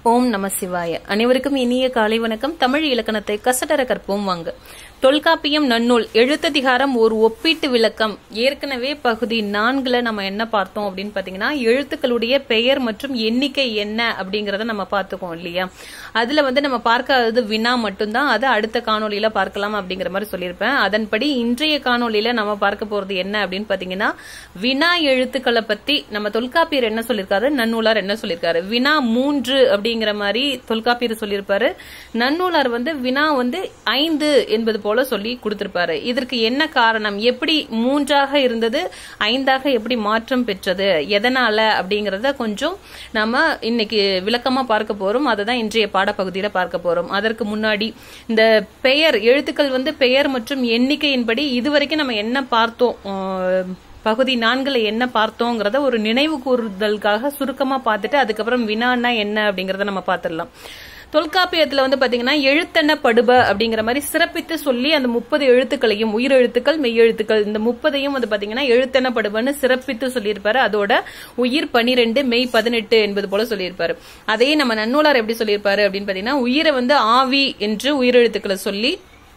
ஓம் நம சிவாய அனைவருக்கும் இனிய காலை வணக்கம் தமிழ் இலக்கணத்தை கசடர கற்போம் வாங்க தொல்காப்பியம் நன்னூல் எழுத்ததிகாரம் ஒரு ஒப்பீட்டு விளக்கம் ஏற்கனவே பகுதி நான்குல நம்ம என்ன பார்த்தோம் அப்படின்னு பாத்தீங்கன்னா எழுத்துக்களுடைய பெயர் மற்றும் எண்ணிக்கை என்ன அப்படிங்கறத நம்ம பார்த்துக்கோம் இல்லையா அதுல வந்து நம்ம பார்க்காதது வினா மட்டும்தான் அது அடுத்த காணொலியில பார்க்கலாம் அப்படிங்கிற மாதிரி சொல்லியிருப்பேன் அதன்படி இன்றைய காணொலியில நம்ம பார்க்க போறது என்ன அப்படின்னு பாத்தீங்கன்னா வினா எழுத்துக்களை பத்தி நம்ம தொல்காப்பியர் என்ன சொல்லியிருக்காரு நன்னூலார் என்ன சொல்லியிருக்காரு வினா மூன்று அப்படிங்கிற மாதிரி தொல்காப்பியர் சொல்லியிருப்பாரு நன்னூலார் வந்து வினா வந்து ஐந்து என்பது போல சொல்லி கொடுத்திருப்பாரு இதற்கு என்ன காரணம் எப்படி மூன்றாக இருந்தது ஐந்தாக எப்படி மாற்றம் பெற்றது எதனால அப்படிங்கறத கொஞ்சம் நம்ம இன்னைக்கு விளக்கமா பார்க்க போறோம் அதுதான் இன்றைய பாடப்பகுதியில பார்க்க போறோம் அதற்கு முன்னாடி இந்த பெயர் எழுத்துக்கள் வந்து பெயர் மற்றும் எண்ணிக்கையின்படி இதுவரைக்கும் நம்ம என்ன பார்த்தோம் அஹ், பகுதி நான்குல என்ன பார்த்தோங்கிறத ஒரு நினைவு கூறுதலுக்காக சுருக்கமா பார்த்துட்டு அதுக்கப்புறம் வினான்னா என்ன அப்படிங்கறத நம்ம பார்த்துடலாம் தொல்காப்பியத்துல வந்து பாத்தீங்கன்னா எழுத்தென்ன படுப அப்படிங்கிற மாதிரி சிறப்பித்து சொல்லி அந்த முப்பது எழுத்துக்களையும் உயிர் எழுத்துக்கள் மெய் எழுத்துக்கள் இந்த முப்பதையும் வந்து பாத்தீங்கன்னா எழுத்தென்ன படுபன்னு சிறப்பித்து சொல்லியிருப்பாரு அதோட உயிர் பனிரெண்டு மெய் பதினெட்டு என்பது போல சொல்லியிருப்பாரு அதையே நம்ம நன்னூலார் எப்படி சொல்லியிருப்பாரு அப்படின்னு பாத்தீங்கன்னா உயிரை வந்து ஆவி என்று உயிரெழுத்துக்களை சொல்லி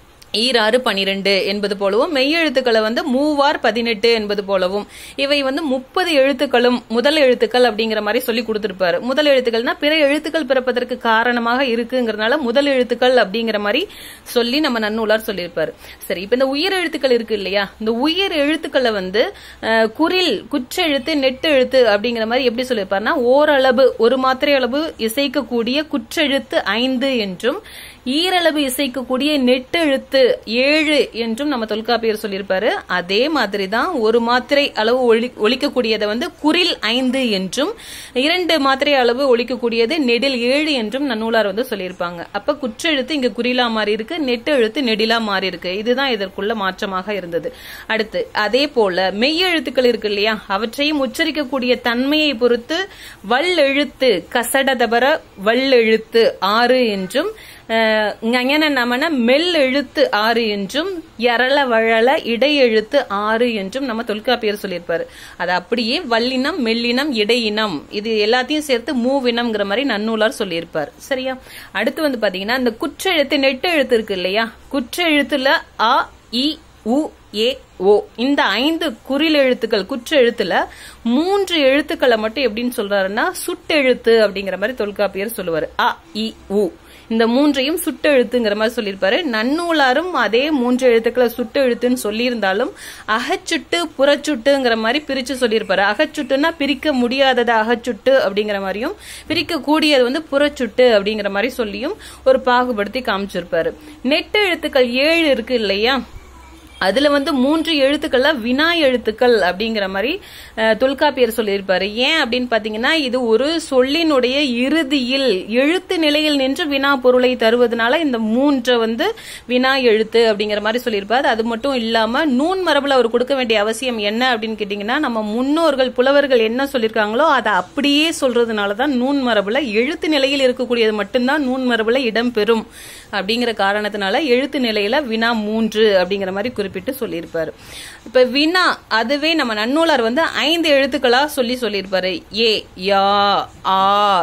ஈராறு பனிரெண்டு என்பது போலவும் மெய்யெழுத்துக்களை வந்து மூவார் பதினெட்டு என்பது போலவும் இவை வந்து முப்பது எழுத்துக்களும் முதல் எழுத்துக்கள் அப்படிங்கிற மாதிரி சொல்லி கொடுத்திருப்பாரு முதல் எழுத்துக்கள்னா பிற எழுத்துக்கள் பிறப்பதற்கு காரணமாக இருக்குங்கிறதுனால முதல் எழுத்துக்கள் அப்படிங்கிற மாதிரி சொல்லி நம்ம நன்னூலார் சொல்லியிருப்பாரு சரி இப்ப இந்த உயிர் எழுத்துக்கள் இருக்கு இல்லையா இந்த உயிர் எழுத்துக்களை வந்து அஹ், குறில் குற்றெழுத்து நெட்டு எழுத்து அப்படிங்கிற மாதிரி எப்படி சொல்லியிருப்பாருன்னா ஓரளவு ஒரு மாத்திரை அளவு இசைக்கக்கூடிய குற்றெழுத்து ஐந்து என்றும் ஈரளவு இசைக்கக்கூடிய நெட்டெழுத்து ஏழு என்றும் நம்ம தொல்காப்பியர் சொல்லியிருப்பாரு அதே மாதிரி தான் ஒரு மாத்திரை அளவு ஒலி ஒலிக்கக்கூடியதை வந்து குரில் ஐந்து என்றும் இரண்டு மாத்திரை அளவு ஒலிக்கக்கூடியது நெடில் ஏழு என்றும் நன்னூலார் வந்து சொல்லியிருப்பாங்க அப்ப குற்றெழுத்து இங்க குறிலா மாறி இருக்கு நெட்டெழுத்து நெடிலா மாறி இருக்கு இதுதான் இதற்குள்ள மாற்றமாக இருந்தது அடுத்து அதே போல மெய்யெழுத்துக்கள் இருக்கு இல்லையா அவற்றையும் உச்சரிக்கக்கூடிய தன்மையை பொறுத்து வல்லெழுத்து கசடதபர வல்லெழுத்து ஆறு என்றும் அஹ், ஞஞன நமன மெல் எழுத்து ஆறு என்றும் யரள வழல இடையெழுத்து ஆறு என்றும் நம்ம தொல்காப்பியர் சொல்லியிருப்பாரு அது அப்படியே வல்லினம் மெல்லினம் இடையினம் இது எல்லாத்தையும் சேர்த்து மூவினம்ங்கிற மாதிரி நன்னூலார் சொல்லியிருப்பார் சரியா அடுத்து வந்து பாத்தீங்கன்னா இந்த குற்றெழுத்து நெட்டு எழுத்து இருக்கு இல்லையா குற்றெழுத்துல அ இ உ ஏ ஓ இந்த ஐந்து குறில் எழுத்துக்கள் குற்ற எழுத்துல மூன்று எழுத்துக்களை மட்டும் எப்படின்னு சொல்றாருன்னா சுட்டெழுத்து அப்படிங்கிற மாதிரி தொல்காப்பியர் சொல்லுவாரு அ இ உ இந்த மூன்றையும் சுட்டெழுத்துங்கிற மாதிரி சொல்லியிருப்பாரு நன்னூலாரும் அதே மூன்று எழுத்துக்களை சுட்டெழுத்துன்னு சொல்லியிருந்தாலும் அகச்சுட்டு புறச்சுட்டுங்கிற மாதிரி பிரிச்சு சொல்லியிருப்பாரு அகச்சுட்டுன்னா பிரிக்க முடியாதது அகச்சுட்டு அப்படிங்கிற மாதிரியும் பிரிக்க கூடியது வந்து புறச்சுட்டு அப்படிங்கிற மாதிரி சொல்லியும் ஒரு பாகுபடுத்தி காமிச்சிருப்பாரு நெட்டு எழுத்துக்கள் ஏழு இருக்கு இல்லையா அதுல வந்து மூன்று எழுத்துக்கள்ல வினா எழுத்துக்கள் அப்படிங்கிற மாதிரி அஹ், தொல்காப்பியர் சொல்லியிருப்பாரு ஏன் அப்படின்னு பாத்தீங்கன்னா இது ஒரு சொல்லினுடைய இறுதியில் எழுத்து நிலையில் நின்று வினா பொருளை தருவதனால இந்த மூன்றை வந்து வினா எழுத்து அப்படிங்கிற மாதிரி சொல்லியிருப்பாரு அது மட்டும் இல்லாம நூன் மரபுல அவர் கொடுக்க வேண்டிய அவசியம் என்ன அப்படின்னு கேட்டீங்கன்னா நம்ம முன்னோர்கள் புலவர்கள் என்ன சொல்லியிருக்காங்களோ அதை அப்படியே சொல்றதுனாலதான் நூன் மரபுல எழுத்து நிலையில் இருக்கக்கூடியது மட்டும்தான் நூன் மரபுல இடம்பெறும் அப்படிங்கிற காரணத்தினால எழுத்து நிலையில வினா மூன்று அப்படிங்கிற மாதிரி குறிப்பிட்டு சொல்லியிருப்பாரு இப்ப வினா அதுவே நம்ம நன்னூலார் வந்து ஐந்து எழுத்துக்களா சொல்லி சொல்லியிருப்பாரு ஏ யா ஆ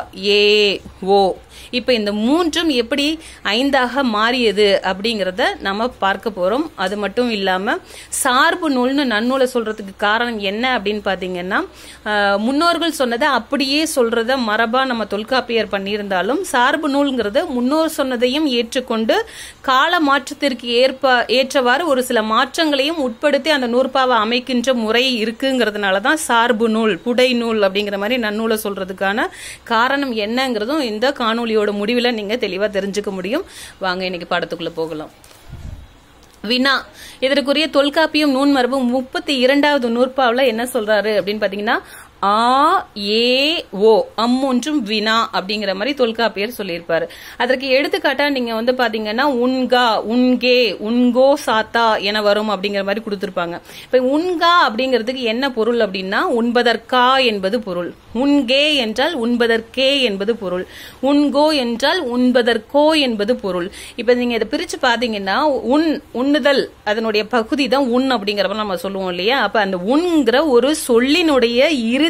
ஏ ஓ இப்ப இந்த மூன்றும் எப்படி ஐந்தாக மாறியது அப்படிங்கறத நம்ம பார்க்க போறோம் அது மட்டும் இல்லாம சார்பு நூல்னு நன்னூலை சொல்றதுக்கு காரணம் என்ன அப்படின்னு பாத்தீங்கன்னா ஆஹ், முன்னோர்கள் சொன்னதை அப்படியே சொல்றத மரபா நம்ம தொல்காப்பியர் பண்ணியிருந்தாலும் சார்பு நூல்ங்கிறது முன்னோர் சொன்னதையும் ஏற்றுக்கொண்டு கால மாற்றத்திற்கு ஏற்ப ஏற்றவாறு ஒரு சில மாற்றங்களையும் உட்படுத்தி அந்த நூற்பாவை அமைக்கின்ற முறை இருக்குங்கிறதுனால தான் சார்பு நூல் புடை நூல் அப்படிங்கிற மாதிரி நன்னூலை சொல்றதுக்கான காரணம் என்னங்கிறதும் இந்த காணொளியோட முடிவில் நீங்க தெளிவா தெரிஞ்சுக்க முடியும் வாங்க இன்னைக்கு பாடத்துக்குள்ள போகலாம் வினா இதற்குரிய தொல்காப்பியம் நூன் மரபு முப்பத்தி இரண்டாவது நூற்பாவுல என்ன சொல்றாரு அப்படின்னு பாத்தீங்கன்னா ஆ ஏ ஓ அம்மொன்றும் வினா அப்படிங்கிற மாதிரி தொல்காப்பியர் சொல்லியிருப்பாரு அதற்கு எடுத்துக்காட்டா நீங்க வந்து பாத்தீங்கன்னா உன்கா உன்கே உன்கோ சாத்தா என வரும் அப்படிங்கிற மாதிரி கொடுத்திருப்பாங்க இப்ப உன்கா அப்படிங்கிறதுக்கு என்ன பொருள் அப்படின்னா உண்பதற்கா என்பது பொருள் உன்கே என்றால் உண்பதற்கே என்பது பொருள் உன்கோ என்றால் உண்பதற்கோ என்பது பொருள் இப்ப நீங்க இதை பிரிச்சு பாத்தீங்கன்னா உன் உண்ணுதல் அதனுடைய பகுதி தான் உன் அப்படிங்கிற மாதிரி நம்ம சொல்லுவோம் இல்லையா அப்ப அந்த உண்ங்கிற ஒரு சொல்லினுடைய இறுதி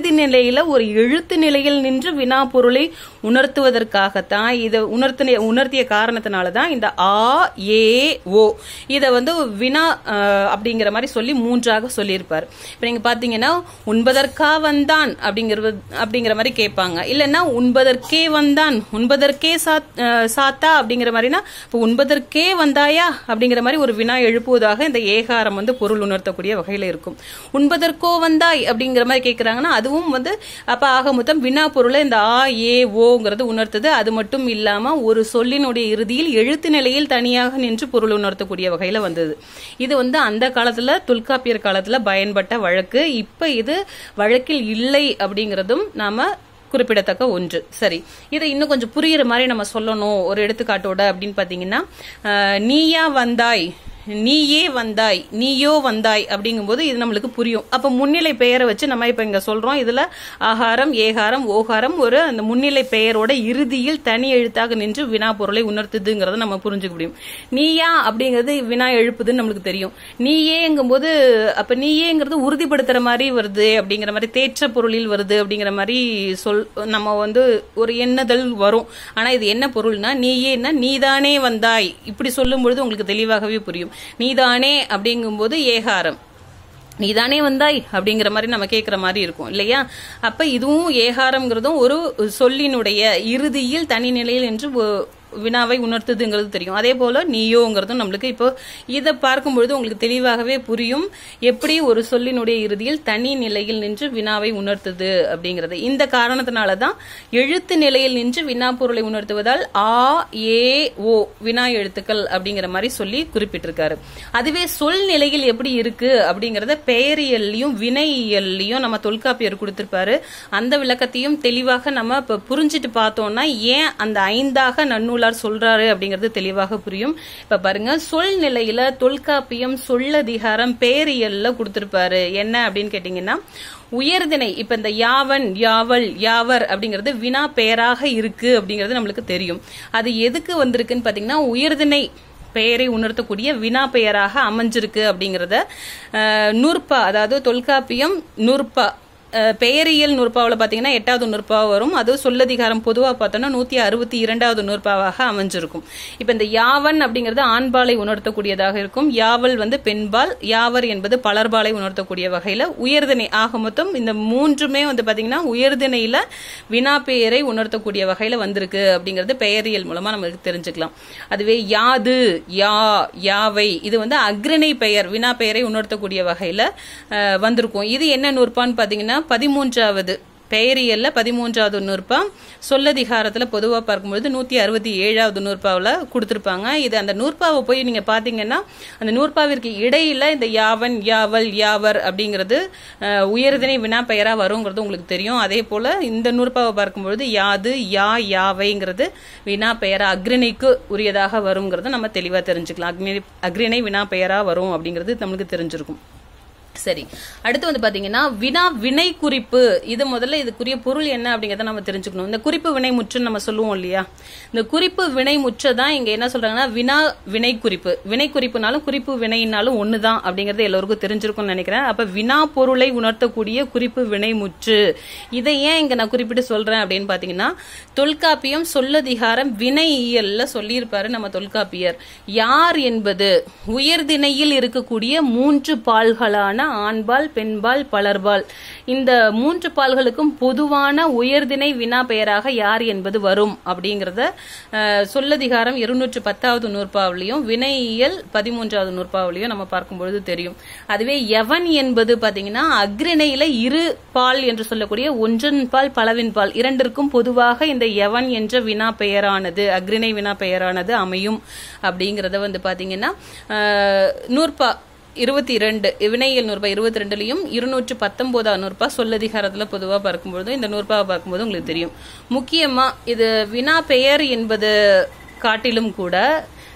இறுதி நிலையில ஒரு எழுத்து நிலையில் நின்று வினா பொருளை உணர்த்துவதற்காகத்தான் இதை உணர்த்தின உணர்த்திய காரணத்தினால தான் இந்த ஆ ஏ ஓ இதை வந்து வினா அஹ், அப்படிங்கிற மாதிரி சொல்லி மூன்றாக சொல்லியிருப்பார் இப்போ நீங்க பாத்தீங்கன்னா உண்பதற்கா வந்தான் அப்படிங்கிறது அப்படிங்கிற மாதிரி கேட்பாங்க இல்லைன்னா உண்பதற்கே வந்தான் உண்பதற்கே சாத்- அஹ், சாத்தா அப்படிங்கிற மாதிரினா இப்போ உண்பதற்கே வந்தாயா அப்படிங்கிற மாதிரி ஒரு வினா எழுப்புவதாக இந்த ஏகாரம் வந்து பொருள் உணர்த்தக்கூடிய வகையில இருக்கும் உண்பதற்கோ வந்தாய் அப்படிங்கிற மாதிரி கேட்கறாங்கன்னா அதுவும் வந்து அப்ப ஆக மொத்தம் வினா பொருளை இந்த ஆ ஏ ஓங்கிறது உணர்த்துது அது மட்டும் இல்லாம ஒரு சொல்லினுடைய இறுதியில் எழுத்து நிலையில் தனியாக நின்று பொருள் உணர்த்தக்கூடிய வகையில வந்தது இது வந்து அந்த காலத்துல தொல்காப்பியர் காலத்துல பயன்பட்ட வழக்கு இப்ப இது வழக்கில் இல்லை அப்படிங்கறதும் நாம குறிப்பிடத்தக்க ஒன்று சரி இதை இன்னும் கொஞ்சம் புரியுற மாதிரி நம்ம சொல்லணும் ஒரு எடுத்துக்காட்டோட அப்படின்னு பாத்தீங்கன்னா அஹ், நீயா வந்தாய் நீயே வந்தாய் நீயோ வந்தாய் அப்படிங்கும்போது இது நம்மளுக்கு புரியும் அப்ப முன்னிலை பெயரை வச்சு நம்ம இப்ப இங்க சொல்றோம் இதுல ஆகாரம் ஏகாரம் ஓகாரம் ஒரு அந்த முன்னிலை பெயரோட இறுதியில் தனி எழுத்தாக நின்று வினா பொருளை உணர்த்துதுங்கிறத நம்ம புரிஞ்சுக்க முடியும் நீயா அப்படிங்கிறது வினா எழுப்புதுன்னு நம்மளுக்கு தெரியும் நீயேங்கும்போது அப்ப நீயேங்கிறது உறுதிப்படுத்துற மாதிரி வருது அப்படிங்கிற மாதிரி தேற்ற பொருளில் வருது அப்படிங்கிற மாதிரி சொல் நம்ம வந்து ஒரு எண்ணுதல் வரும் ஆனா இது என்ன பொருள்னா நீயேன்னா நீதானே வந்தாய் இப்படி சொல்லும் பொழுது உங்களுக்கு தெளிவாகவே புரியும் நீதானே அப்படிங்கும்போது ஏகாரம் நீதானே வந்தாய் அப்படிங்கிற மாதிரி நம்ம கேட்கிற மாதிரி இருக்கும் இல்லையா அப்ப இதுவும் ஏகாரம்ங்கிறதும் ஒரு சொல்லினுடைய இறுதியில் தனி நிலையில் என்று ஒ- வினாவை உணர்த்துதுங்கிறது தெரியும் அதே போல நீயோங்கிறதும் நம்மளுக்கு இப்போ இதை பார்க்கும் பொழுது உங்களுக்கு தெளிவாகவே புரியும் எப்படி ஒரு சொல்லினுடைய இறுதியில் தனி நிலையில் நின்று வினாவை உணர்த்துது அப்படிங்கிறது இந்த காரணத்தினால தான் எழுத்து நிலையில் நின்று வினா பொருளை உணர்த்துவதால் ஆ ஏ ஓ வினா எழுத்துக்கள் அப்படிங்கிற மாதிரி சொல்லி குறிப்பிட்டிருக்காரு அதுவே சொல் நிலையில் எப்படி இருக்கு அப்படிங்கறத பெயரியல்லையும் வினையியல்லையும் நம்ம தொல்காப்பியர் கொடுத்திருப்பாரு அந்த விளக்கத்தையும் தெளிவாக நம்ம இப்ப புரிஞ்சிட்டு பார்த்தோம்னா ஏன் அந்த ஐந்தாக நன்னூலார் சொல்றாரு அப்படிங்கிறது தெளிவாக புரியும் இப்ப பாருங்க சொல் நிலையில தொல்காப்பியம் சொல்லதிகாரம் பெயரியல்ல கொடுத்திருப்பாரு என்ன அப்படின்னு கேட்டீங்கன்னா உயர்திணை இப்ப இந்த யாவன் யாவல் யாவர் அப்படிங்கிறது வினா பெயராக இருக்கு அப்படிங்கிறது நம்மளுக்கு தெரியும் அது எதுக்கு வந்திருக்குன்னு பாத்தீங்கன்னா உயர்திணை பெயரை உணர்த்தக்கூடிய வினா பெயராக அமைஞ்சிருக்கு அப்படிங்கறத அஹ், நூற்பா அதாவது தொல்காப்பியம் நூற்பா அஹ், பெயரியல் நூற்பாவில் பார்த்தீங்கன்னா எட்டாவது நூற்பா வரும் அது சொல்லதிகாரம் பொதுவாக பார்த்தோம்னா நூற்றி அறுபத்தி இரண்டாவது நூற்பாவாக அமைஞ்சிருக்கும் இப்போ இந்த யாவன் அப்படிங்கிறது ஆண்பாலை உணர்த்தக்கூடியதாக இருக்கும் யாவல் வந்து பெண்பால் யாவர் என்பது பலர்பாலை உணர்த்தக்கூடிய வகையில் உயர்திணை ஆக மொத்தம் இந்த மூன்றுமே வந்து பார்த்தீங்கன்னா உயர்திணையில் வினா பெயரை உணர்த்தக்கூடிய வகையில் வந்திருக்கு அப்படிங்கிறது பெயரியல் மூலமாக நமக்கு தெரிஞ்சுக்கலாம் அதுவே யாது யா யாவை இது வந்து அக்ரிணை பெயர் வினா பெயரை உணர்த்தக்கூடிய வகையில் வந்திருக்கும் இது என்ன நூற்பான்னு பார்த்தீங்கன்னா பதிமூன்றாவது பெயரியல்ல பதிமூன்றாவது நூற்பா சொல்லதிகாரத்துல பொதுவா பார்க்கும்பொழுது நூத்தி அறுபத்தி ஏழாவது நூற்பாவில் கொடுத்திருப்பாங்க இது அந்த நூற்பாவை போய் நீங்க பாத்தீங்கன்னா அந்த நூற்பாவிற்கு இடையில இந்த யாவன் யாவல் யாவர் அப்படிங்கிறது அஹ், உயர்திணை வினா பெயரா வருங்கிறது உங்களுக்கு தெரியும் அதே போல இந்த நூற்பாவை பார்க்கும்பொழுது யாது யா யாவைங்கிறது வினா பெயரா அக்ரிணைக்கு உரியதாக வருங்கிறத நம்ம தெளிவா தெரிஞ்சுக்கலாம் அக்னி அக்ரிணை வினா பெயரா வரும் அப்படிங்கிறது நம்மளுக்கு தெரிஞ்சிருக்கும் சரி அடுத்து வந்து பாத்தீங்கன்னா வினா வினை குறிப்பு இது முதல்ல இதுக்குரிய பொருள் என்ன அப்படிங்கறத நம்ம தெரிஞ்சுக்கணும் இந்த குறிப்பு வினை முற்றுன்னு நம்ம சொல்லுவோம் இல்லையா இந்த குறிப்பு வினை முற்று தான் இங்க என்ன சொல்றாங்கன்னா வினா வினை குறிப்பு வினை குறிப்புனாலும் குறிப்பு வினைனாலும் ஒண்ணுதான் அப்படிங்கறது எல்லோருக்கும் தெரிஞ்சிருக்கும்னு நினைக்கிறேன் அப்ப வினா பொருளை உணர்த்தக்கூடிய குறிப்பு வினை முற்று இதை ஏன் இங்க நான் குறிப்பிட்டு சொல்றேன் அப்படின்னு பாத்தீங்கன்னா தொல்காப்பியம் சொல்லதிகாரம் வினையியல்ல சொல்லியிருப்பாரு நம்ம தொல்காப்பியர் யார் என்பது உயர்திணையில் இருக்கக்கூடிய மூன்று பால்களான ஆண்பால் பெண்பால் பலர்பால் இந்த மூன்று பால்களுக்கும் பொதுவான உயர்திணை வினா பெயராக யார் என்பது வரும் அப்படிங்கறத அஹ், சொல்லதிகாரம் இருநூற்று பத்தாவது நூற்பாவிலையும் வினையியல் பதிமூன்றாவது நூற்பாவிலையும் நம்ம பார்க்கும்பொழுது தெரியும் அதுவே எவன் என்பது பாத்தீங்கன்னா அக்ரிணையில இரு பால் என்று சொல்லக்கூடிய ஒன்றன் பால் பலவின் பால் இரண்டிற்கும் பொதுவாக இந்த எவன் என்ற வினா பெயரானது அக்ரிணை வினா பெயரானது அமையும் அப்படிங்கறத வந்து பாத்தீங்கன்னா அஹ், நூற்பா இருபத்தி இரண்டு வினையியல் நூற்பா இருபத்தி ரெண்டுலையும் இருநூற்று பத்தொன்பதாம் நூற்பா சொல்லதிகாரத்துல பொதுவா பார்க்கும்பொழுது இந்த நூற்பாவை பார்க்கும்போது உங்களுக்கு தெரியும் முக்கியமா இது வினா பெயர் என்பது காட்டிலும் கூட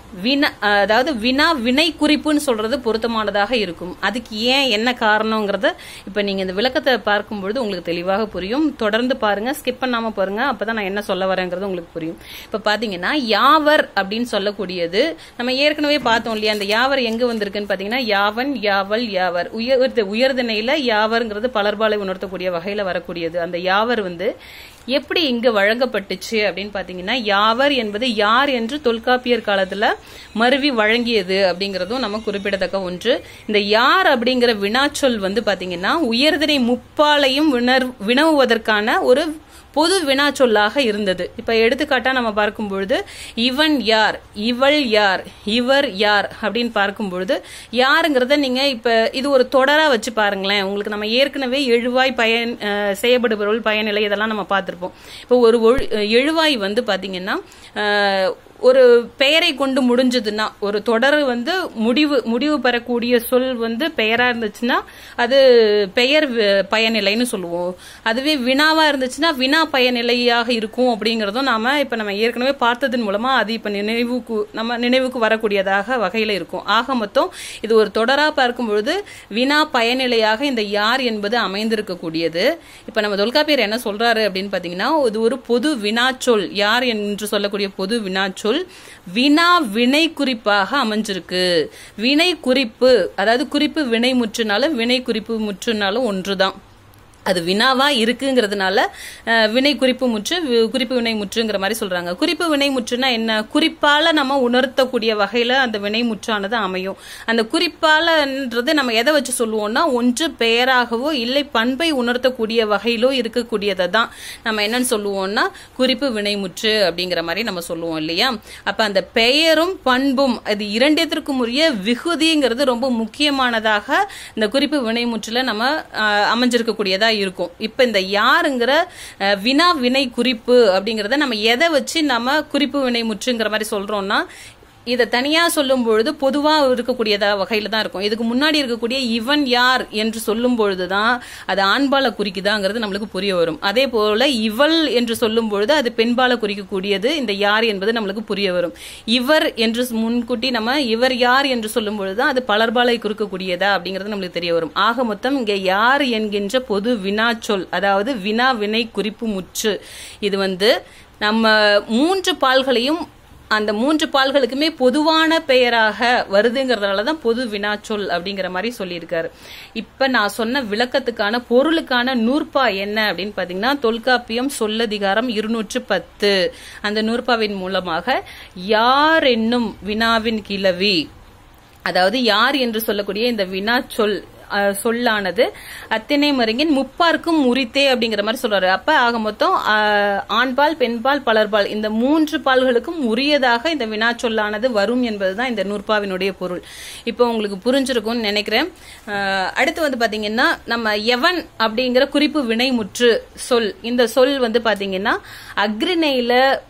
வினா அதாவது வினா வினை குறிப்புன்னு சொல்றது பொருத்தமானதாக இருக்கும் அதுக்கு ஏன் என்ன காரணங்கிறத இப்ப நீங்க இந்த விளக்கத்தை பார்க்கும்பொழுது உங்களுக்கு தெளிவாக புரியும் தொடர்ந்து பாருங்க ஸ்கிப் பண்ணாம பாருங்க அப்பதான் நான் என்ன சொல்ல வரேங்கிறது உங்களுக்கு புரியும் இப்ப பாத்தீங்கன்னா யாவர் அப்படின்னு சொல்லக்கூடியது நம்ம ஏற்கனவே பார்த்தோம் இல்லையா அந்த யாவர் எங்க வந்திருக்குன்னு பாத்தீங்கன்னா யாவன் யாவல் யாவர் உயர் உயர்திணையில யாவர்ங்கிறது பலர்பாலை உணர்த்தக்கூடிய வகையில வரக்கூடியது அந்த யாவர் வந்து எப்படி இங்க வழங்கப்பட்டுச்சு அப்படின்னு பாத்தீங்கன்னா யாவர் என்பது யார் என்று தொல்காப்பியர் காலத்துல மருவி வழங்கியது அப்படிங்கறதும் நம்ம குறிப்பிடத்தக்க ஒன்று இந்த யார் அப்படிங்கிற வினாச்சொல் வந்து பாத்தீங்கன்னா உயர்திணை முப்பாலையும் வினர் வினவுவதற்கான ஒரு பொது வினாச்சொல்லாக இருந்தது இப்ப எடுத்துக்காட்டா நம்ம பார்க்கும் பொழுது இவன் யார் இவள் யார் இவர் யார் அப்படின்னு பார்க்கும் பொழுது யாருங்கிறத நீங்க இப்ப இது ஒரு தொடரா வச்சு பாருங்களேன் உங்களுக்கு நம்ம ஏற்கனவே எழுவாய் பயன் அஹ், செய்யப்படுபொருள் பயனிலை இதெல்லாம் நம்ம பார்த்திருப்போம் இப்போ ஒரு ஒழு- எழுவாய் வந்து பாத்தீங்கன்னா அஹ், ஒரு பெயரை கொண்டு முடிஞ்சதுன்னா ஒரு தொடர் வந்து முடிவு முடிவு பெறக்கூடிய சொல் வந்து பெயரா இருந்துச்சுன்னா அது பெயர் வி- பயனிலைன்னு சொல்லுவோம் அதுவே வினாவா இருந்துச்சுன்னா வினா பயனிலையாக இருக்கும் அப்படிங்கறதும் நாம இப்ப நம்ம ஏற்கனவே பார்த்ததன் மூலமா அது இப்ப நினைவுக்கு நம்ம நினைவுக்கு வரக்கூடியதாக வகையில இருக்கும் ஆக மொத்தம் இது ஒரு தொடரா பார்க்கும் பொழுது வினா பயனிலையாக இந்த யார் என்பது அமைந்திருக்கக்கூடியது இப்ப நம்ம தொல்காப்பியர் என்ன சொல்றாரு அப்படின்னு பாத்தீங்கன்னா இது ஒரு பொது வினாச்சொல் யார் என்று சொல்லக்கூடிய பொது வினாச்சொல் வினா வினை குறிப்பாக அமைஞ்சிருக்கு வினை குறிப்பு அதாவது குறிப்பு வினை முற்றுனாலும் வினை குறிப்பு முற்றுனாலும் ஒன்றுதான் அது வினாவா இருக்குங்கிறதுனால அஹ், வினை குறிப்பு முற்று வி- குறிப்பு வினை முற்றுங்கிற மாதிரி சொல்றாங்க குறிப்பு வினை முற்றுனா என்ன குறிப்பால நம்ம உணர்த்தக்கூடிய வகையில அந்த வினை முற்றானது அமையும் அந்த குறிப்பாலன்றது நம்ம எதை வச்சு சொல்லுவோம்னா ஒன்று பெயராகவோ இல்லை பண்பை உணர்த்தக்கூடிய வகையிலோ இருக்கக்கூடியதை தான் நம்ம என்னன்னு சொல்லுவோம்னா குறிப்பு வினைமுற்று அப்படிங்கிற மாதிரி நம்ம சொல்லுவோம் இல்லையா அப்ப அந்த பெயரும் பண்பும் அது இரண்டியத்திற்கும் உரிய விகுதிங்கிறது ரொம்ப முக்கியமானதாக இந்த குறிப்பு வினைமுற்றுல நம்ம ஆஹ், அமைஞ்சிருக்கக்கூடியதா இருக்கும் இப்ப இந்த யாருங்கிற அஹ், வினா வினை குறிப்பு அப்படிங்கறத நம்ம எதை வச்சு நம்ம குறிப்பு வினைமுற்றுங்கிற மாதிரி சொல்றோம்னா இதை தனியா சொல்லும் பொழுது பொதுவா இருக்கக்கூடியதா வகையில தான் இருக்கும் இதுக்கு முன்னாடி இருக்கக்கூடிய இவன் யார் என்று சொல்லும் பொழுதுதான் அது ஆண்பால குறிக்குதாங்கிறது நம்மளுக்கு புரிய வரும் அதே போல இவள் என்று சொல்லும் பொழுது அது பெண்பால குறிக்கக்கூடியது இந்த யார் என்பது நம்மளுக்கு புரிய வரும் இவர் என்று முன்கூட்டி நம்ம இவர் யார் என்று சொல்லும் பொழுதுதான் அது பலர்பாலை குறிக்கக்கூடியதா அப்படிங்கிறது நம்மளுக்கு தெரிய வரும் ஆக மொத்தம் இங்க யார் என்கின்ற பொது வினாச்சொல் அதாவது வினா வினை குறிப்பு முற்று இது வந்து நம்ம மூன்று பால்களையும் அந்த மூன்று பால்களுக்குமே பொதுவான பெயராக வருதுங்கிறதுனால தான் பொது வினாச்சொல் அப்படிங்கிற மாதிரி சொல்லியிருக்காரு இப்ப நான் சொன்ன விளக்கத்துக்கான பொருளுக்கான நூற்பா என்ன அப்படின்னு பாத்தீங்கன்னா தொல்காப்பியம் சொல்லதிகாரம் இருநூற்று பத்து அந்த நூற்பாவின் மூலமாக யார் என்னும் வினாவின் கிளவி அதாவது யார் என்று சொல்லக்கூடிய இந்த வினா சொல் அஹ், சொல்லானது அத்தினை மருங்கின் முப்பார்க்கும் உரித்தே அப்படிங்கிற மாதிரி சொல்றாரு அப்ப ஆக மொத்தம் அஹ், ஆண்பால் பெண்பால் பலர்பால் இந்த மூன்று பால்களுக்கும் உரியதாக இந்த வினா சொல்லானது வரும் என்பதுதான் இந்த நூற்பாவினுடைய பொருள் இப்போ உங்களுக்கு புரிஞ்சிருக்கும்னு நினைக்கிறேன் அஹ், அடுத்து வந்து பாத்தீங்கன்னா நம்ம எவன் அப்படிங்கிற குறிப்பு வினைமுற்று சொல் இந்த சொல் வந்து பாத்தீங்கன்னா அக்ரிணையில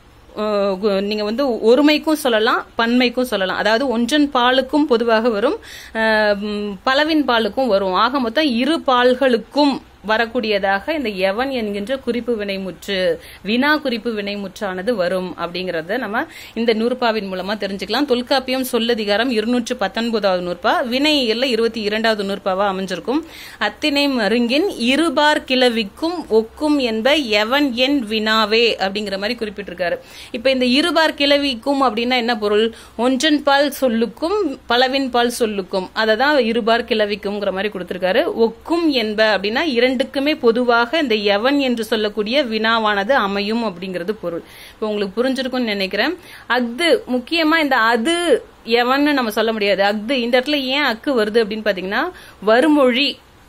அஹ் கு- நீங்க வந்து ஒருமைக்கும் சொல்லலாம் பன்மைக்கும் சொல்லலாம் அதாவது ஒன்றன் பாலுக்கும் பொதுவாக வரும் அஹ் ம், பலவின் பாலுக்கும் வரும் ஆக மொத்தம் இரு பால்களுக்கும் வரக்கூடியதாக இந்த எவன் என்கின்ற குறிப்பு வினைமுற்று வினா குறிப்பு வினைமுற்றானது வரும் அப்படிங்கறத நம்ம இந்த நூற்பாவின் மூலமா தெரிஞ்சுக்கலாம் தொல்காப்பியம் சொல்லதிகாரம் இருநூற்று பத்தொன்பதாவது நூற்பா வினையில இருபத்தி இரண்டாவது நூற்பாவா அமைஞ்சிருக்கும் அத்தினை மருங்கின் இருபார் கிளவிக்கும் ஒக்கும் என்ப எவன் என் வினாவே அப்படிங்கிற மாதிரி குறிப்பிட்டிருக்காரு இப்ப இந்த இருபார் கிளவிக்கும் அப்படின்னா என்ன பொருள் ஒன்றன் பால் சொல்லுக்கும் பலவின் பால் சொல்லுக்கும் அதை தான் இருபார் கிளவிக்கும்ங்கிற மாதிரி கொடுத்திருக்காரு ஒக்கும் என்ப அப்படின்னா இரண்டுக்குமே பொதுவாக இந்த எவன் என்று சொல்லக்கூடிய வினாவானது அமையும் அப்படிங்கிறது பொருள் இப்போ உங்களுக்கு புரிஞ்சிருக்கும்னு நினைக்கிறேன் அஃது முக்கியமா இந்த அது எவன்னு நம்ம சொல்ல முடியாது அஃது இந்த இடத்துல ஏன் அக்கு வருது அப்படின்னு பாத்தீங்கன்னா வருமொழி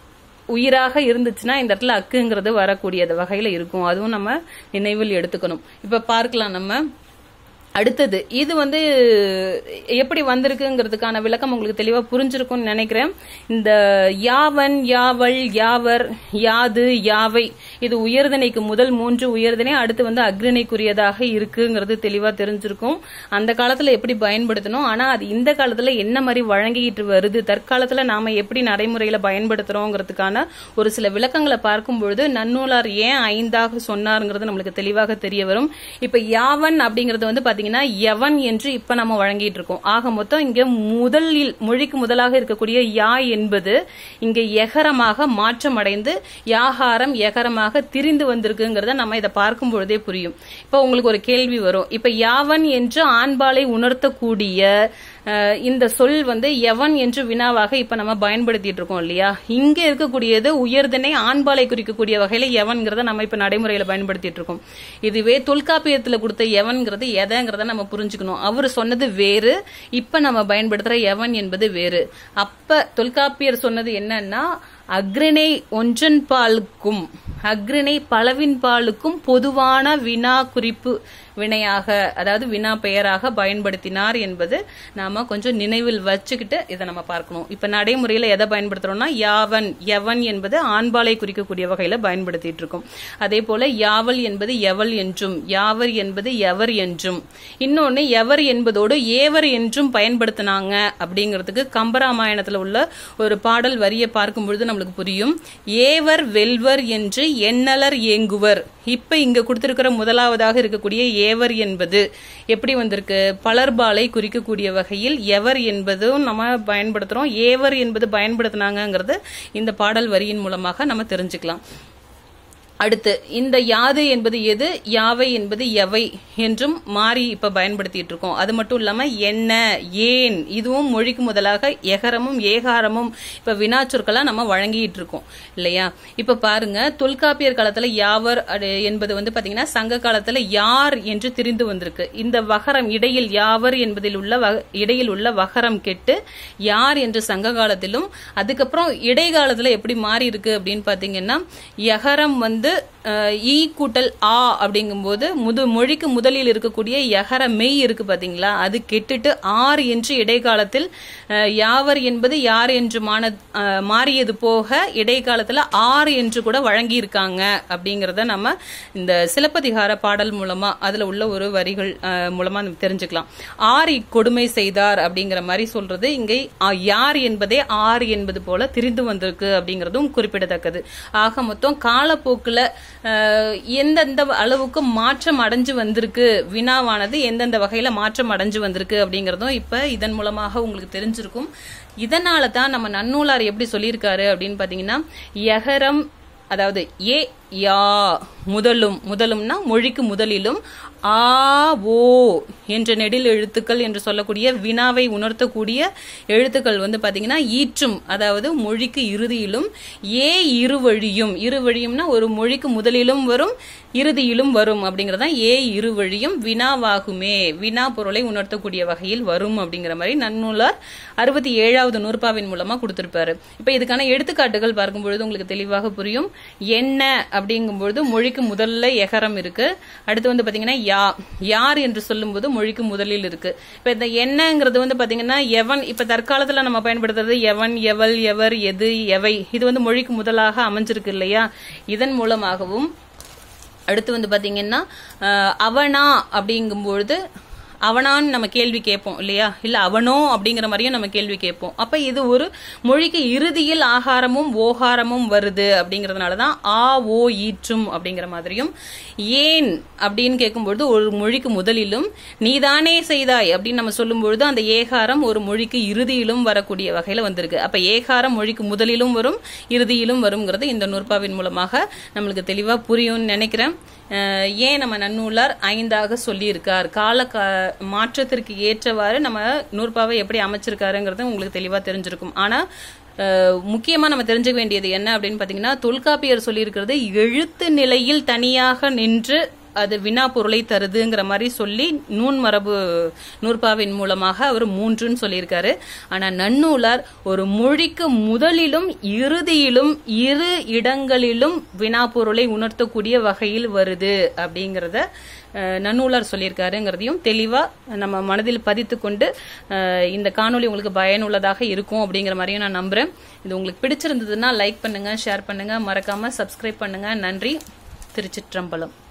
உயிராக இருந்துச்சுன்னா இந்த இடத்துல அக்குங்கிறது வரக்கூடியது வகையில இருக்கும் அதுவும் நம்ம நினைவில் எடுத்துக்கணும் இப்ப பார்க்கலாம் நம்ம அடுத்தது இது வந்து எப்படி வந்திருக்குங்கிறதுக்கான விளக்கம் உங்களுக்கு தெளிவா புரிஞ்சிருக்கும்னு நினைக்கிறேன் இந்த யாவன் யாவள் யாவர் யாது யாவை இது உயர்திணைக்கு முதல் மூன்று உயர்திணை அடுத்து வந்து அக்ரிணைக்குரியதாக இருக்குங்கிறது தெளிவா தெரிஞ்சிருக்கும் அந்த காலத்துல எப்படி பயன்படுத்தணும் ஆனா அது இந்த காலத்துல என்ன மாதிரி வழங்கிட்டு வருது தற்காலத்துல நாம எப்படி நடைமுறையில பயன்படுத்துறோங்கிறதுக்கான ஒரு சில விளக்கங்களை பார்க்கும் பொழுது நன்னூலார் ஏன் ஐந்தாக சொன்னாருங்கிறது நம்மளுக்கு தெளிவாக தெரிய வரும் இப்ப யாவன் அப்படிங்கறது வந்து பாத்தீங்கன்னா பாத்தீங்கன்னா எவன் என்று இப்ப நம்ம வழங்கிட்டு இருக்கோம் ஆக மொத்தம் இங்க முதலில் மொழிக்கு முதலாக இருக்கக்கூடிய யா என்பது இங்க எகரமாக மாற்றமடைந்து யாகாரம் எகரமாக திரிந்து வந்திருக்குங்கிறத நம்ம இதை பார்க்கும் பொழுதே புரியும் இப்ப உங்களுக்கு ஒரு கேள்வி வரும் இப்ப யாவன் என்று ஆண்பாலை உணர்த்தக்கூடிய அஹ், இந்த சொல் வந்து எவன் என்று வினாவாக இப்ப நம்ம பயன்படுத்திட்டு இருக்கோம் இல்லையா இங்க இருக்கக்கூடியது உயர்தனை ஆண்பாலை குறிக்கக்கூடிய வகையில எவன்கிறத நம்ம இப்ப நடைமுறையில பயன்படுத்திட்டு இருக்கோம் இதுவே தொல்காப்பியத்துல கொடுத்த எவன்கிறது எதைங்கிறத நம்ம புரிஞ்சுக்கணும் அவர் சொன்னது வேறு இப்ப நம்ம பயன்படுத்துற எவன் என்பது வேறு அப்ப தொல்காப்பியர் சொன்னது என்னன்னா அக்ரிணை ஒன்றன் பாலுக்கும் அக்ரிணை பலவின் பாலுக்கும் பொதுவான வினா குறிப்பு வினையாக அதாவது வினா பெயராக பயன்படுத்தினார் என்பது நாம கொஞ்சம் நினைவில் வச்சுக்கிட்டு இதை நம்ம பார்க்கணும் இப்ப நடைமுறையில எதை பயன்படுத்துறோம்னா யாவன் எவன் என்பது ஆண்பாலை குறிக்கக்கூடிய வகையில பயன்படுத்திட்டு இருக்கோம் அதே போல யாவல் என்பது எவள் என்றும் யாவர் என்பது எவர் என்றும் இன்னொன்னு எவர் என்பதோடு ஏவர் என்றும் பயன்படுத்தினாங்க அப்படிங்கிறதுக்கு கம்பராமாயணத்துல உள்ள ஒரு பாடல் வரியை பார்க்கும் பொழுது நம்மளுக்கு புரியும் ஏவர் வெல்வர் என்று எண்ணலர் ஏங்குவர் இப்ப இங்க கொடுத்திருக்கிற முதலாவதாக இருக்கக்கூடிய ஏவர் என்பது எப்படி வந்திருக்கு பலர்பாலை குறிக்கக்கூடிய வகையில் எவர் என்பதும் நம்ம பயன்படுத்துறோம் ஏவர் என்பது பயன்படுத்தினாங்கிறது இந்த பாடல் வரியின் மூலமாக நம்ம தெரிஞ்சுக்கலாம் அடுத்து இந்த யாது என்பது எது யாவை என்பது எவை என்றும் மாறி இப்ப பயன்படுத்திட்டு இருக்கோம் அது மட்டும் இல்லாம என்ன ஏன் இதுவும் மொழிக்கு முதலாக எகரமும் ஏகாரமும் இப்ப வினாச்சொற்களா நம்ம வழங்கிட்டு இருக்கோம் இல்லையா இப்ப பாருங்க தொல்காப்பியர் காலத்துல யாவர் அடு- என்பது வந்து பாத்தீங்கன்னா சங்க காலத்துல யார் என்று தெரிந்து வந்திருக்கு இந்த வகரம் இடையில் யாவர் என்பதில் உள்ள வ- இடையில் உள்ள வகரம் கெட்டு யார் என்று சங்க காலத்திலும் அதுக்கப்புறம் இடைக்காலத்துல எப்படி மாறி இருக்கு அப்படின்னு பாத்தீங்கன்னா யகரம் வந்து அஹ், ஈ கூட்டல் ஆ அப்படிங்கும்போது முது மொழிக்கு முதலில் இருக்கக்கூடிய யகர மெய் இருக்கு பாத்தீங்களா அது கெட்டுட்டு ஆர் என்று இடைக்காலத்தில் அஹ், யாவர் என்பது யார் என்று மான அஹ், மாறியது போக இடைக்காலத்துல ஆர் என்று கூட வழங்கி இருக்காங்க அப்படிங்கறத நம்ம இந்த சிலப்பதிகார பாடல் மூலமா அதுல உள்ள ஒரு வரிகள் அஹ், மூலமா நம்ம தெரிஞ்சுக்கலாம் ஆர் இக்கொடுமை செய்தார் அப்படிங்கிற மாதிரி சொல்றது இங்கே அ, யார் என்பதே ஆர் என்பது போல திரிந்து வந்திருக்கு அப்படிங்கறதும் குறிப்பிடத்தக்கது ஆக மொத்தம் காலப்போக்குல அஹ், எந்தெந்த அளவுக்கு மாற்றம் அடைஞ்சு வந்திருக்கு வினாவானது எந்தெந்த வகையில மாற்றம் அடைஞ்சு வந்திருக்கு அப்படிங்கறதும் இப்ப இதன் மூலமாக உங்களுக்கு தெரிஞ்சிருக்கும் இதனால தான் நம்ம நன்னூலார் எப்படி சொல்லியிருக்காரு அப்படின்னு பாத்தீங்கன்னா யகரம் அதாவது ஏ யா முதலும் முதலும்னா மொழிக்கு முதலிலும் ஆ ஓ என்ற நெடில் எழுத்துக்கள் என்று சொல்லக்கூடிய வினாவை உணர்த்தக்கூடிய எழுத்துக்கள் வந்து பாத்தீங்கன்னா ஈற்றும் அதாவது மொழிக்கு இறுதியிலும் ஏ இருவழியும் இருவழியும்னா ஒரு மொழிக்கு முதலிலும் வரும் இறுதியிலும் வரும் அப்படிங்கறதா ஏ இருவழியும் வினாவாகுமே வினா பொருளை உணர்த்தக்கூடிய வகையில் வரும் அப்படிங்கிற மாதிரி நன்னூலார் அறுபத்தி ஏழாவது நூற்பாவின் மூலமா கொடுத்திருப்பாரு இப்ப இதுக்கான எடுத்துக்காட்டுகள் பார்க்கும்பொழுது உங்களுக்கு தெளிவாக புரியும் என்ன அப்படிங்கும்பொழுது மொழிக்கு முதல்ல எகரம் இருக்கு அடுத்து வந்து பாத்தீங்கன்னா யா யார் என்று சொல்லும்போது மொழிக்கு முதலில் இருக்கு இப்ப இந்த என்னங்கிறது வந்து பாத்தீங்கன்னா எவன் இப்ப தற்காலத்துல நம்ம பயன்படுத்துறது எவன் எவள் எவர் எது எவை இது வந்து மொழிக்கு முதலாக அமைஞ்சிருக்கு இல்லையா இதன் மூலமாகவும் அடுத்து வந்து பாத்தீங்கன்னா அஹ், அவனா அப்படிங்கும்பொழுது அவனான்னு நம்ம கேள்வி கேட்போம் இல்லையா இல்ல அவனோ அப்படிங்கிற மாதிரியும் நம்ம கேள்வி கேட்போம் அப்ப இது ஒரு மொழிக்கு இறுதியில் ஆகாரமும் ஓகாரமும் வருது அப்படிங்கறதுனாலதான் ஆ ஓ ஈற்றும் அப்படிங்கிற மாதிரியும் ஏன் அப்படின்னு கேட்கும்பொழுது ஒரு மொழிக்கு முதலிலும் நீதானே செய்தாய் அப்படின்னு நம்ம சொல்லும்பொழுது அந்த ஏகாரம் ஒரு மொழிக்கு இறுதியிலும் வரக்கூடிய வகையில வந்திருக்கு அப்ப ஏகாரம் மொழிக்கு முதலிலும் வரும் இறுதியிலும் வருங்கிறது இந்த நூற்பாவின் மூலமாக நம்மளுக்கு தெளிவா புரியும்னு நினைக்கிறேன் அஹ் ஏன் நம்ம நன்னூலார் ஐந்தாக சொல்லியிருக்கார் கால கா- மாற்றத்திற்கு ஏற்றவாறு நம்ம நூற்பாவை எப்படி அமைச்சிருக்காருங்கிறது உங்களுக்கு தெளிவா தெரிஞ்சிருக்கும் ஆனா அஹ், முக்கியமா நம்ம தெரிஞ்சுக்க வேண்டியது என்ன அப்படின்னு பாத்தீங்கன்னா தொல்காப்பியர் சொல்லியிருக்கிறது எழுத்து நிலையில் தனியாக நின்று அது வினா பொருளை தருதுங்கிற மாதிரி சொல்லி நூன் மரபு நூற்பாவின் மூலமாக அவர் மூன்றுன்னு சொல்லியிருக்காரு ஆனா நன்னூலார் ஒரு மொழிக்கு முதலிலும் இறுதியிலும் இரு இடங்களிலும் வினா பொருளை உணர்த்தக்கூடிய வகையில் வருது அப்படிங்கறத அஹ், நன்னூலார் சொல்லியிருக்காருங்கிறதையும் தெளிவா நம்ம மனதில் பதித்து கொண்டு அஹ், இந்த காணொளி உங்களுக்கு பயனுள்ளதாக இருக்கும் அப்படிங்கிற மாதிரியும் நான் நம்புறேன் இது உங்களுக்கு பிடிச்சிருந்ததுன்னா லைக் பண்ணுங்க ஷேர் பண்ணுங்க மறக்காம சப்ஸ்கிரைப் பண்ணுங்க நன்றி திருச்சிற்றம்பலம்